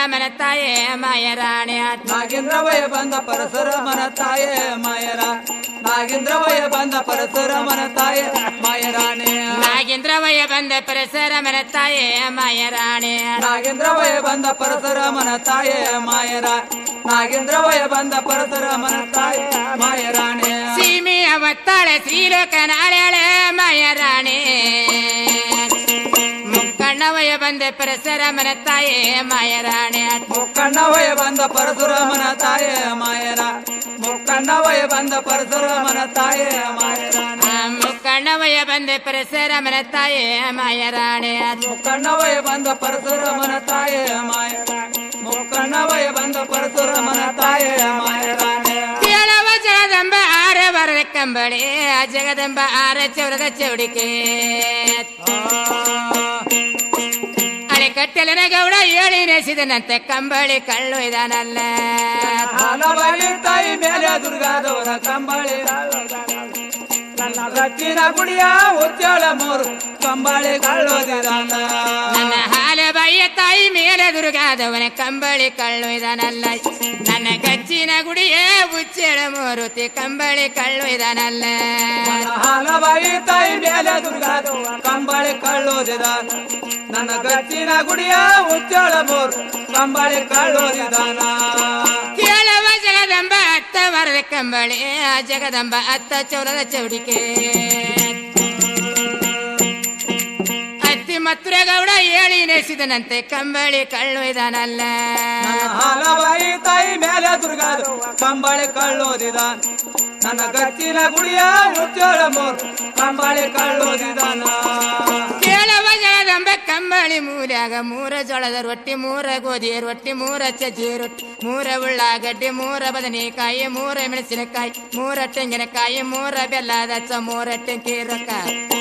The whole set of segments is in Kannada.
ಪರಶುರಾಮನ ತಾಯೇ ಮಾಯರಾಣೆ ನಾಗೇಂದ್ರವಯ ಬಂದ ಪರಶುರಾಮನ ತಾಯೇ ಮಾಯರ ನಾಗೇಂದ್ರವಯ ಬಂದ ಪರಶುರಾಮನ ತಾಯೇ ಮಾಯರಾಣೆ ನಾಗೇಂದ್ರವಯ ಬಂದ ಪರಶುರಾಮನ ತಾಯೇ ಮಾಯರಾಣೆ ನಾಗೇಂದ್ರವಯ ಬಂದ ಪರಶುರಾಮನ ತಾಯೇ ಮಾಯರ ನಾಗೇಂದ್ರವಯ ಬಂದ ಪರಶುರಾಮನ ತಾಯೇ ಮಾಯರಾಣೆ ಸೀಮಿ ಅವತ್ತಾಳೆ ಶ್ರೀಲೋಕ ನಾಳೆ ಮಾಯರಾಣೆ ಮುಕ್ಕಣ್ಣವಯ ಬಂದ ಪರಶುರಾಮನ ತಾಯೇ ಮಾಯರಾಣೆ ಮುಕ್ಕಣ್ಣವಯ ಬಂದ ಪರಶುರಾಮನ ತಾಯೇ ಮಾಯರ ಮುಕ್ಕಣ್ಣವಯ ಬಂದ ಪರಶುರಾಮನ ತಾಯೇ ಮಾಯರಾಣೆ ಮುಕ್ಕಣ್ಣವಯ ಬಂದ ಪರಶುರಾಮನ ತಾಯೇ ಮಾಯರಾಣೆ ಮುಕ್ಕಣ್ಣವಯ ಬಂದ ಪರಶುರಾಮನ ತಾಯೇ ಮಾಯ ಮುಕ್ಕಣ್ಣವಯ ಬಂದ ಪರಶುರಾಮನ ತಾಯೇ ಮಾಯರಾಣೆ ಕೇಳವ ಜಗದಂಬ ಆರ ಬರದ ಕಂಬಳಿ ಆ ಜಗದಂಬ ಆರ ಚೌರದ ಚೌಡಿಕೆ ಅಣೆಕಟ್ಟೆಲಿನ ಗೌಡ ಏಳಿ ನೆಸಿದನಂತೆ ಕಂಬಳಿ ಕಳ್ಳು ಇದಾನಲ್ಲ ಹಾಲಬಾಯಿ ತಾಯಿ ಮೇಲೆ ದುರ್ಗಾದವರ ಕಂಬಳಿ ನನ್ನ ರಚ್ಚಿನ ಗುಡಿಯ ಉಚ್ಚಳ ಮೂರು ಕಂಬಳಿ ಕಳ್ಳೋದಿದಾನ ನನ್ನ ಹಾಲ ಬಾಯಿಯ ತಾಯಿ ಮೇಲೆ ದುರ್ಗಾದವನ ಕಂಬಳಿ ಕಳ್ಳು ಇದಾನಲ್ಲ ನನ್ನ ಗಚ್ಚಿನ ಗುಡಿಯೇ ಉಚ್ಚೆಳ ಮೂರುತಿ ಕಂಬಳಿ ಕಳ್ಳು ಇದಾನಲ್ಲ ನನ್ನ ಹಾಲಬಾಯಿ ತಾಯಿ ಮೇಲೆ ದುರ್ಗಾದವ ಕಂಬಳಿ ಕಳ್ಳೋದಿದಾನ ನನ್ನ ಗಚ್ಚಿನ ಗುಡಿಯ ಉಚ್ಚಳ ಮೂರು ಕಂಬಳಿ ಕಳ್ಳೋದಿದಾನ ಕೇಳವ ಜಗದಂಬ ಅತ್ತ ಮರದ ಕಂಬಳಿ ಆ ಜಗದಂಬ ಅತ್ತ ಚೌರದ ಚೌಡಿಕೆ ಅತ್ತಿ ಮಥುರ ಗೌಡ ಏಳಿ ನೆಸಿದನಂತೆ ಕಂಬಳಿ ಕಳ್ಳು ಇದಾನಲ್ಲ ನನ್ನ ಹಾಲಬಾಯಿ ತಾಯಿ ಮೇಲೆ ದುರ್ಗಾದವ ಕಂಬಳಿ ಕಳ್ಳೋದಿದಾನ ನನ್ನ ಗಚ್ಚಿನ ಗುಡಿಯ ಉಚ್ಚಳ ಮೂರು ಕಂಬಳಿ ಕಳ್ಳೋದಿದಾನ ಕೇಳವ ಜಗದಂಬ ಕಂಬಳಿ ಮೂಲ್ಯಾಗ ಮೂರ ಜೋಳದ ರೊಟ್ಟಿ ಮೂರ ಗೋಧಿ ರೊಟ್ಟಿ ಮೂರ ಚಜ್ಜಿ ರೊಟ್ಟಿ ಮೂರ ಉಳ್ಳಾಗಡ್ಡಿ ಮೂರ ಬದನೆಕಾಯಿ ಮೂರ ಮೆಣಸಿನಕಾಯಿ ಮೂರ ತೆಂಗಿನಕಾಯಿ ಮೂರ ಬೆಲ್ಲದ ಚ ಮೂರ ಟೆಂಕಿ ರೊಕ್ಕ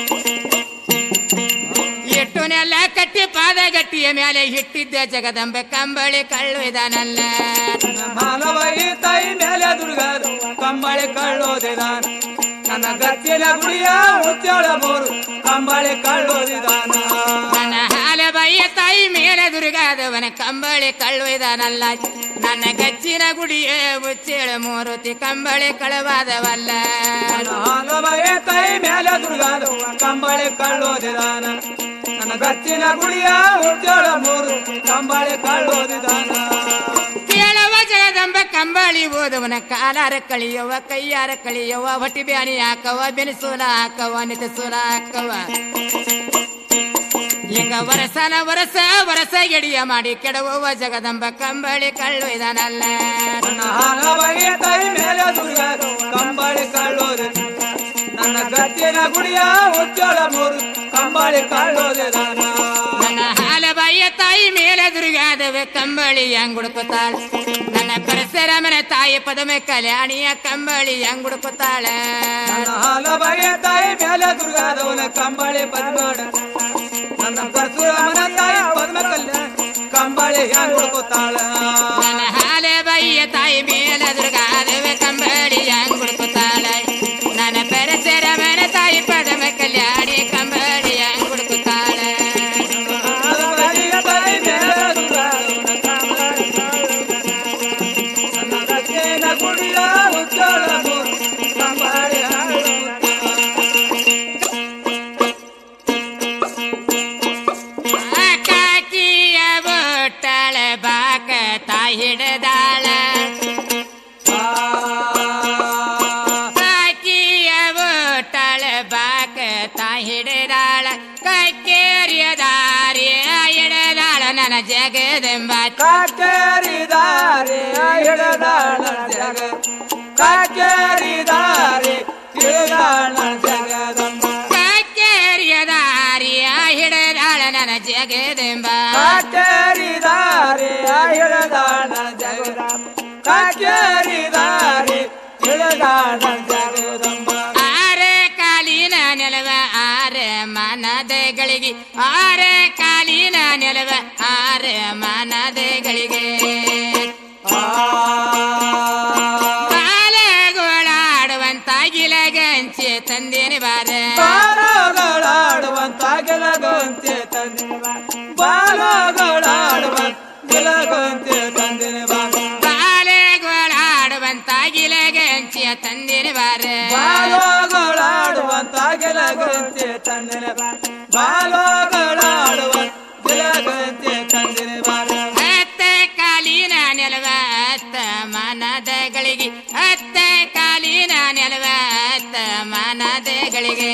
ಎಟ್ಟುನೆಲ್ಲ ಕಟ್ಟಿ ಪಾದ ಗಟ್ಟಿಯ ಮೇಲೆ ಇಟ್ಟಿದ್ದ ಜಗದಂಬೆ ಕಂಬಳಿ ಕಳ್ಳು ಇದಾನಲ್ಲ ಮಾನವೈ ತಾಯಿ ಮೇಲೆ ದುರ್ಗಾದ ಕಂಬಳಿ ಕಳ್ಳೋದಿದಾನ ನನ್ನ ಗಚ್ಚಿನ ಗುಡಿಯ ಉಚ್ಚಳ ಮೂರು ಕಂಬಳಿ ಕಳ್ಳೋದಿದಾನ ನನ್ನ ಹಾಲ ಬಯ್ಯ ತಾಯಿ ಮೇಲೆ ದುರ್ಗಾದವನ ಕಂಬಳಿ ಕಳ್ಳು ಇದಾನಲ್ಲ ನನ್ನ ಗಚ್ಚಿನ ಗುಡಿಯೇ ಮುಚ್ಚೇಳ ಮೂರುತಿ ಕಂಬಳಿ ಕಳವಾದವಲ್ಲ ನನ್ನ ಹಾಲವೈ ತಾಯಿ ಮೇಲೆ ದುರ್ಗಾದ ಕಂಬಳಿ ಕಳ್ಳೋದಿದಾನ ನನ್ನ ಗಚ್ಚಿನ ಗುಡಿಯ ಉಚ್ಚಳ ಮೂರು ಕಂಬಳಿ ಕಳ್ಳೋದಿದಾನ ಕೇಳವ ಜಗದಂಬ ಕಂಬಳಿ ಓದವನ ಕಾಲಾರ ಕಳಿಯವ ಕೈಯಾರ ಕಳಿಯವ ಹೊಟ್ಟಿ ಬ್ಯಾನಿ ಹಾಕವ ಬೆನಿಸೂಲ ಹಾಕವ ನಿತಸೂಲ ಹಾಕವ ಈಗ ವರಸನ ವರಸ ವರಸ ಗೆಡಿಯ ಮಾಡಿ ಕೆಡವುವ ಜಗದಂಬ ಕಂಬಳಿ ಕಳ್ಳು ಇದಾನಲ್ಲ ನನ್ನ ಹಾಲವೈ ತಾಯಿ ಮೇಲೆ ದುರ್ಗಾದ ಕಂಬಳಿ ಕಳ್ಳೋದಿದಾನ ನನ್ನ ಗಚ್ಚಿನ ಗುಡಿಯ ಉಚ್ಚಳ ಮೂರು ಕಂಬಳಿ ಕಳ್ಳೋದಿದಾನ ನನ್ನ ಹಾಲ ಬಾಯಿಯ ತಾಯಿ ಮೇಲೆ ದುರ್ಗಾದವೆ ಕಂಬಳಿ ಹೆಂಗುಡ್ಕೋತಾಳ ನನ್ನ ಪರಶುರಾಮನ ತಾಯಿ ಪದಮೆ ಕಲ್ಯಾಣಿಯ ಕಂಬಳಿ ಹೆಂಗುಡ್ಕೋತಾಳ ನನ್ನ ಹಾಲಬಾಯ ತಾಯಿ ಮೇಲೆ ದುರ್ಗಾದವನ ಕಂಬಳಿ ಪದ್ಮಾಡ ನನ್ನ ಪರಶುರಾಮನ ತಾಯಿ ಪದ್ಮ ಕಲ್ಯಾಣ ಕಂಬಳಿ ಹ್ಯಾಂಗ ಹುಡುಕುತ್ತಾಳ ನನ್ನ ಹಾಲ ಬಾಯಿಯ ತಾಯಿ ಮೇಲೆ ದುರ್ಗಾದವೆ ಕಂಬಳಿ ಹೆಂಗುಡ್ಕೋತಾಳ ನನ್ನ ಪರಶುರಾಮನ ತಾಯಿ ಪದಮೆ ಕಲ್ಯಾಣಿ ಕಂಬಳಿ ಹೆಂಗುಡ್ಕೋತಾಳ ಹಾಲಬಾಯಿಯ ತಾಯಿ ಮೇಲೆ ದುರ್ಗಾದವನ ಕಂಬಳಿ ನನ್ನ ರಕ್ಷೆನ ಗುಡಿಯ ಉಜ್ಜಳ ಮೂರು ಕಂಬಳಿ ಹ್ಯಾಂಗ ಕಾಕಿಯ ಬೊಟ್ಟಳ ಬಾಕ ತಾಯಿ ಹಿಡದಾಳ ಕಾಕಿಯ ಬೊಟ್ಟಳ ಬಾಕ ತಾಯಿ ಹಿಡದಾಳ ಕಕ್ಕೇರಿಯ ದಾರಿಯ ಹಿಡದಾಳ ನನ್ನ ಜಗದಂಬ ಕಾಕೇರಿದಾರೆ ಹಿಡದಾಳ ಜಗ ಕಾಕೇರಿದಾರೆ ಹಿಡದಾಳ ಜಗದಂಬ ಕಕ್ಕೇರಿಯ ದಾರಿಯ ಹಿಡದಾಳ ನನ್ನ ಜಗದಂಬ ಕಾಕೇರಿದಾರೆ ಹಿಡದಾಳ ಜಗದಂಬ ಕಾಕೇರಿದಾರೆ ಹಿಡದಾಳ ಜಗದಂಬ ಆರ ಕಾಲಿನ ನೆಲವ ಆರ ಮನದಗಳಿಗೆ ಆರ ಕಾಲಿನ ನೆಲವ ಆರ ಮನದಗಳಿಗೆ ಬಾಲಗೋಳಾಡುವಂತ ಗಿಲಗಂಚೆ ತಂದೇನೆ ಬಾರ ಬಾಲಗಳಾಡುವಂತ ಗೆಲಗೊಂತೆ ತಂದೆ ಬಾಲಗಳಾಡುವಂತ ಗೆಲಗೊಂತೆ ಗಂತೆ ತಂದಿನ ಬಾರ ಬಾಲೆಗಳಾಡುವಂತ ಗಿಲಗಂಚಿಯ ತಂದಿನ ಬಾರ ಬಾಲೋಗಳಾಡುವಂತ ಗೆಲಗಂತೆ ತಂದಿನ ಬಾಲೋಗಳಾಡುವಂತ ಗೆಲಗಂತೆ ತಂದಿನ ಬಾರ ಹತ್ತ ಕಾಲಿನ ನೆಲವ ಹತ್ತ ಮಾನದಗಳಿಗೆ ಹತ್ತ ಕಾಲಿನ ನೆಲವ ಹತ್ತ ಮಾನದಗಳಿಗೆ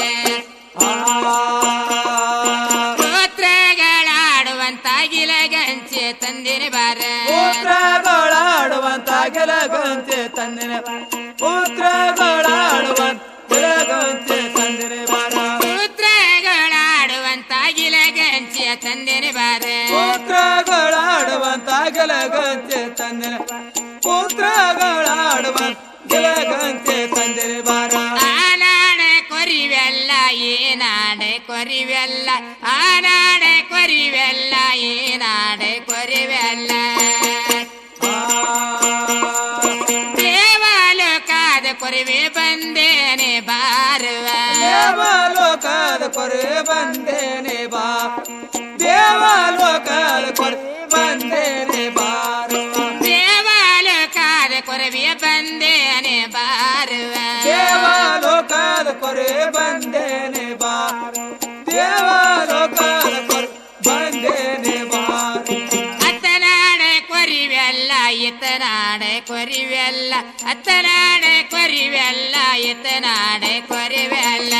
ಪುತ್ರಗಳಾಡುವಂತ ಗಿಲಗಂಚೆ ತಂದಿನ ಬಾರ ಪುತ್ರಗಳಾಡುವಂತ ಗೆಲಗಂತೆ ತಂದಿನ ಪುತ್ರಗಳಾಡುವಂತ ಗೆಲಗಂತೆ ತಂದಿನ ಬಾರ ಪುತ್ರಗಳಾಡುವಂತ ಗಿಲಗಂಚಿಯ ತಂದಿನ ಬಾರ ಪುತ್ರಗಳಾಡುವಂತ ಗೆಲಗಂತೆ ತಂದಿನ ಪುತ್ರಗಳಾಡುವಂತ ಗೆಲಗಂತೆ ತಂದಿನ ಬಾರ ಆನಾಡೆ ಕೊರಿವೆಲ್ಲ ಏನಾಡೆ ಕೊರಿವೆಲ್ಲ ಆನಾಡೆ ಕೊರಿವೆಲ್ಲ ಏನಾಡೆ ಕೊರಿವೆಲ್ಲ ದೇವಾಲೋಕಾದ ಕೊರಿವೆ ಬಂದೇನೆ ಬಾರುವ ದೇವಲೋಕದ ಕೊರೆ ಬಂದೇನೆ ಬಾ ದೇವಲೋಕದ ಕೊರೆ ಬಂದೇನೆ ಬಾರುವ ದೇವಾಲೋಕಾದ ಕೊರವಿಯ ಬಂದೇನೆ ಬಾರುವ ದೇವಲೋಕದ ಕೊರೆ ಬಂದೇನೆ ಬಾ ದೇವಲೋಕದ ಕೊರೆ ಬಂದೇನೆ ಬಾ ಅತ್ತನಾಡೆ ಕೊರಿವೆಲ್ಲ ಇತನಾಡೆ ಕೊರಿವೆಲ್ಲ ಅತ್ತನಾಡೆ ಕೊರಿವೆಲ್ಲ ಇತನಾಡೆ ಕೊರಿವೆಲ್ಲ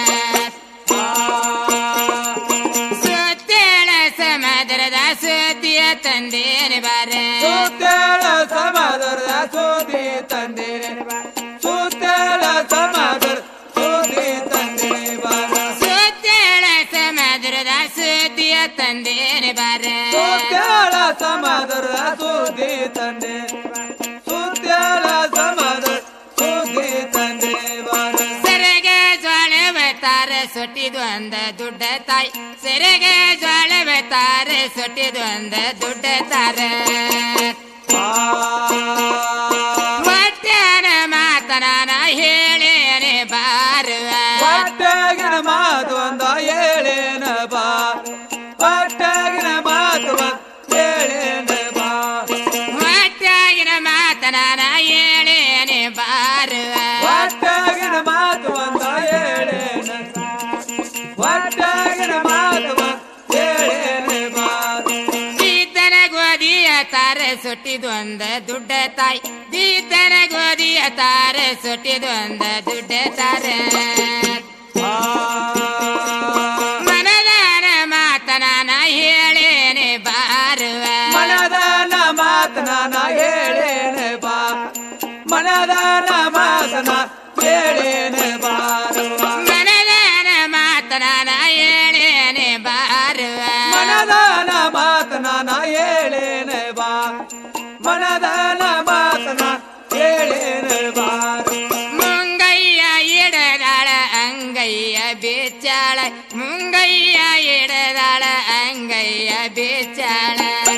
ಸುತ್ತೇಳ ಸಮುದ್ರದ ಸುದ್ದಿಯ ತಂದೇನೆ ಬಾರ ಸುತ್ತೇಳ ಸಮಾದರ ಸೋದಿ ತಂದೇನೆ ಬಾ ಸುತ್ತೇಳ ಸಮಾದರ ಸೋದಿ ತಂದೇನೆ ಬಾರ ಸುತ್ತೇಳ ಸಮುದ್ರದ ಸುದ್ದಿಯ ತಂದೇನೆ ಬಾರ ಸುತ್ತೇಳ ಸಮಾದರ ಸೋದಿ ತಂದೆ ಸುತ್ತೇಳ ಸಮಾದರ ಸೋದಿ ತಂದೆ ಬಾರ ಸೆರೆಗೆ ಜ್ವಾಳವ ತಾರ ಸೊಟ್ಟಿದು ಅಂದ ದುಡ್ಡ ತಾಯಿ ಸೆರೆಗೆ ಜ್ವಾಳವ ತಾರ ಸೊಟ್ಟಿದು ಅಂದ ದುಡ್ಡ ತಾರ ಒಟ್ಟಾನ ಮಾತನಾನ ಹೇಳೇನೆ ಬಾರುವ ಪಟ್ಟಗಿನ ಮಾತು ಒಂದ ಏಳೇನ ಬಾ ಪಟ್ಟಗಿನ ಮಾತು ಒಂದ ಏಳೇನ ಬಾ ಒಟ್ಟಾಗಿನ ಮಾತನಾನ ಹೇಳೇನೆ ಬಾರುವ ಪಟ್ಟಗಿನ ಮಾತು ಒಂದ ಏಳೇನ ಪಟ್ಟಗಿನ ಮಾತು ಒಂದ ಏಳೇನ ಬಾ ದೀತನ ಗೋಧಿಯ ತಾರ ಸೊಟ್ಟಿದು ಅಂದ ದುಡ್ಡ ತಾಯಿ ದೀತನ ಗೋಧಿಯ ತಾರ ಸೊಟ್ಟಿದು ಅಂದ ದುಡ್ಡ ತಾರ ಮನದಾನ ಮಾತನಾನ ಹೇಳೇನೆ ಬಾರುವ ಮನದಾನ ಮಾತನಾನ ಹೇಳೇನ ಬಾ ಮನದಾನ ಮಾತನ ಹೇಳೇನ ಬಾರುವ ಮನದಾನ ಮಾತನಾನ ಹೇಳೇನೆ ಬಾರುವ ಮನದಾನ ಮಾತನಾನ ಹೇಳೇನ ಬಾ ಮನದಾನ ಮಾತನ ಹೇಳೇನ ಬಾ ಮುಂಗಯ್ಯ ಇಡದಾಳ ಅಂಗಯ್ಯ ಬೇಚಾಳ ಮುಂಗಯ್ಯ ಇಡದಾಳ ಅಂಗಯ್ಯ ಬೇಚಾಳ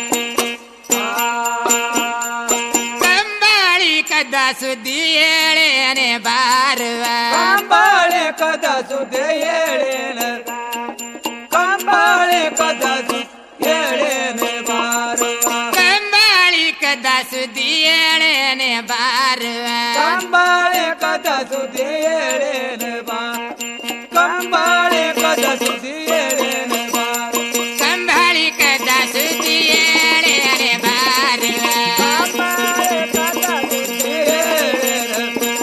ಕಂಬಾಳಿ ಕದ್ದ ಸುದ್ದಿ ಹೇಳೇನೆ ಬಾರುವ ಕಂಬಾಳೆ ಕದ ಸುದ್ದಿ ಹೇಳೇನ ಕಂಬಾಳೆ ಕದ ಸುದ್ದಿ ಹೇಳೇನ ಬಾರುವ ಕಂಬಾಳಿ ಕದ್ದ ಸುದ್ದಿ ಹೇಳೇನೆ ಬಾರುವ ಕಂಬಾಳೆ ಕದ ಸುದ್ದಿ ಹೇಳೇನ ಬಾ ಕಂಬಾಳೆ ಕದ ಸುದ್ದಿ ಹೇಳೇನ ಬಾ ಕಂಬಾಳಿ ಕದ್ದ ಸುದ್ದಿ ಹೇಳೇನೆ ಬಾರುವ ಕಂಬಾಳೆ ಕದ ಸುದ್ದಿ ಹೇಳೇನ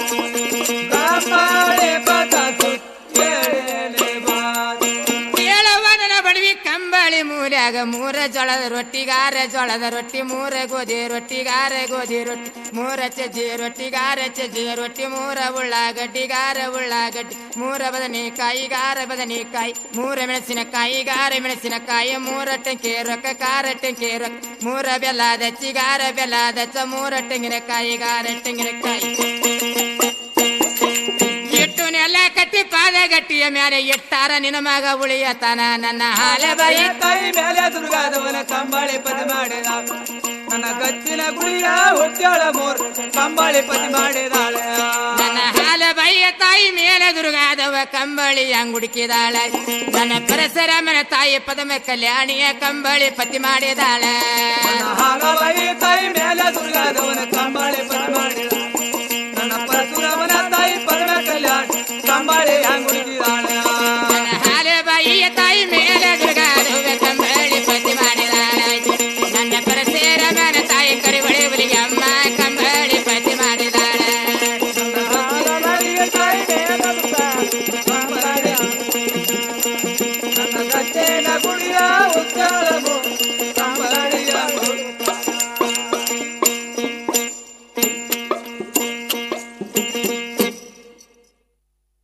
ಕಂಬಾಳೆ ಕದ ಸುದ್ದಿ ಹೇಳೇನ ಬಾ ಕೇಳವನನ ಬಡವಿ ಕಂಬಳಿ ಮೂರ್ಯಾಗ ಮೂರ ಜೋಳದ ರೊಟ್ಟಿಗಾರ ಜೋಳದ ರೊಟ್ಟಿ ಮೂರ ಗೋಧಿ ರೊಟ್ಟಿಗಾರ ಗೋಧಿ ರೊಟ್ಟಿ ಮೂರ ಚಜ್ಜಿ ರೊಟ್ಟಿಗಾರ ಚಜ್ಜಿ ರೊಟ್ಟಿ ಮೂರ ಉಳ್ಳಾಗಡ್ಡಿಗಾರ ಉಳ್ಳಾಗಡ್ಡಿ ಮೂರ ಬದನೆಕಾಯಿಗಾರ ಬದನೆಕಾಯಿ ಮೂರ ಮೆಣಸಿನಕಾಯಿಗಾರ ಮೆಣಸಿನಕಾಯಿ ಮೂರ ಟಂಕೆ ರೊಕ್ಕ ಕಾರ ಟಂಕೆ ರೊಕ್ಕ ಮೂರ ಬೆಲ್ಲದ ಚಿಗಾರ ಬೆಲ್ಲದ ಚ ಮೂರ ತೆಂಗಿನಕಾಯಿಗಾರ ತೆಂಗಿನಕಾಯಿ ಇಟ್ಟು ನೆಲ ಕಟ್ಟಿ ಪಾದ ಗಟ್ಟಿಯ ಮ್ಯಾಲೆ ಇಟ್ಟಾರ ನಿನ್ನ ಮಗ ಉಳಿಯತನ ನನ್ನ ಹಾಲ ಬೈ ತಾಯಿ ಮೇಲೆ ದುರ್ಗಾದವನ ಕಂಬಳಿ ಪತಿ ಮಾಡಿದ ನನ್ನ ಗಚ್ಚಿನ ಗುಳಿಯ ಹುಟ್ಟ್ಯಾಳ ಮೂರ್ ಕಂಬಳಿ ಪತಿ ಮಾಡಿದಾಳೆ ನನ್ನ ಹಾಲ ಹಾಲದ ಬೈಯ ತಾಯಿ ಮೇಲೆ ದುರ್ಗಾದವ ಕಂಬಳಿ ಅಂಗುಡುಕಿದಾಳ ನನ್ನ ಪರಶುರಾಮನ ತಾಯಿ ಪದಮ ಕಲ್ಯಾಣಿಯ ಕಂಬಳಿ ಪತಿ ಮಾಡಿದಾಳ ಹಾಲಬಾಯಿ ತಾಯಿ ಮೇಲೆ ದುರ್ಗಾದವನ ಕಂಬಳಿ ಪದ ಮಾಡಿದ